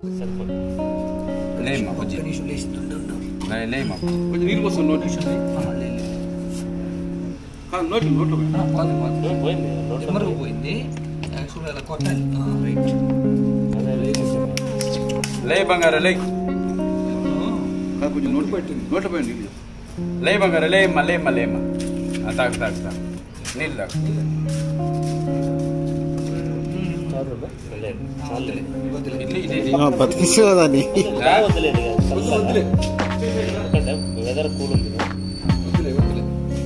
లేమ్మా ఒక్క బుజ్జి నిమిషం లేచి ఉండు, ఉండు. లే- లేమ్మా కొంచెం నీళ్ళు పోస్తాను నోటి ఆ, లే, లే. కాదు నోటి నోట్లో పెట్టు. ఆ, పోదు, పోదు. ఎమరుగు పోయింది యాక్చువల్గా అలా కొట్టాలి ఆ, రైట్ లే బంగారు లే కాదు కొంచెం నోటి పెట్టింది నోట్లో పోయింది నీళ్ళు లే బంగారు లేమ్మా లేమ్మా లేమ్మా ఆ, తాగు తాగు తాగు నీళ్ళు తాగు ఇడ్లీ ఇడ్లీ ఇడ్లీ. బతికించేదాన్ని వెదర్ కూల్ ఉంది వదిలే వదిలే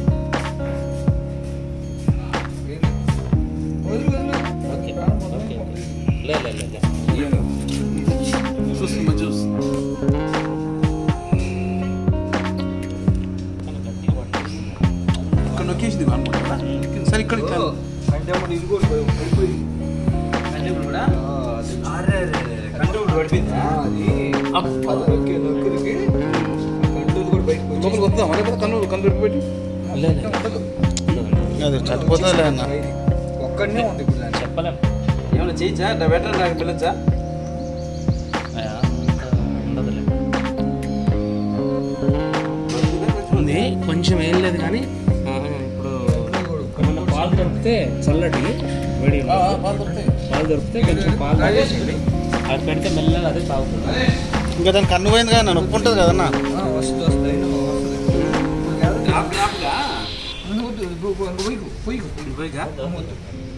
వదిలే వదిలే ఓకే ఓకే లే లే లే లే. చూస్తుంది మంచిగా చూస్తుంది ఇక్కడ నొక్కేసింది అనుకుంటా సరే ఇక్కడ ఇక్కడ అంటే మన ఇది కూడా పడిపోయింది కంట్రోల్ పడిపోయిందా అది అది నొక్కి నొక్కిరికి కంటూరు కూడా బయటకు లోపలికి వద్దాం అదే కదా కన్ను కన్ను పెట్టి లే లే. అది చచ్చిపోతుందిలే అన్న ఒక్కడనే ఉంది ఇప్పుడు దాంట్లో. చెప్పలేం ఏమైనా చేయొచ్చా నా వెటర్ నాకు పిల్లచ్చా అయ్యా, అంత ఉండదులే ఉంది కొంచెం ఏం లేదు కానీ ఆ, ఇప్పుడు ఏమన్నా పాలు దొరికితే చల్లటి వేడి ఉంటుంది. పాలు దొరికితే కొంచెం పాలు తాగేసి అది పెడితే మెల్లగా అదే తాగుతుంది ఇంకా దాని కన్ను పోయింది కదా నొప్పి ఉంటుంది కదన్నా ఆ, వస్తుంది వస్తుంది అయినా వస్తుంది ఆపు ఆపుగా వద్దు, ఇగో, ఇగో, ఇగో, పోయికు, పోయికు, పోయికు. పోయిగా వద్దు.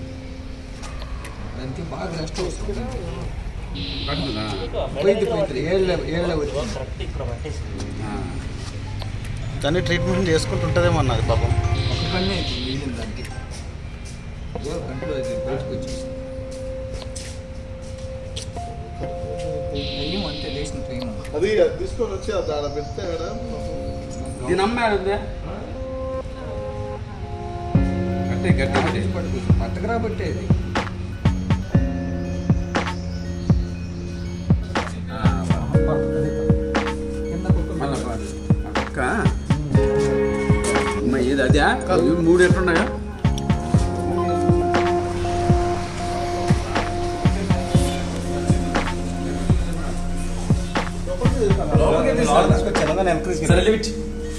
దానికి బాగా రెస్ట్ వస్తుంది కట్టుదా పోయింది పోయింది ఏళ్ళ ఏళ్ళ వచ్చింది కరెక్ట్ ఇక్కడ పట్టేసింది దాన్ని ట్రీట్మెంట్ చేసుకుంటుంటుందేమో అన్నది పాపం ఒక కన్నే ఇప్పుడు మిగిలింది దానికి ఏదో కంట్లో అది బయటకు వచ్చేసి దయ్యం అంతే లేచిన ట్రైన్ అది తీసుకొని వచ్చి అది ఆడ పెడితే దీని అమ్మ ఆడుందా గట్టి గట్టి గట్టి పట్టుకు పట్టకరా పట్టేది కింద కుక్క మళ్ళా పాడు. ఆ కుక్క అమ్మ ఏది అదే ఇవి మూడు ఎట్లున్నాయా సరే లిమిట్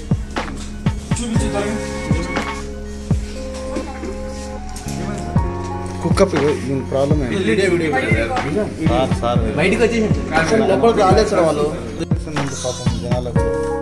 కుక్క దీని ప్రాబ్లం ఏంటి వీడియో వీడియో సార్ సార్ బయటికి వచ్చేసి లోపలికి రాలేదు సార్ వాళ్ళు పాపం జనాలకు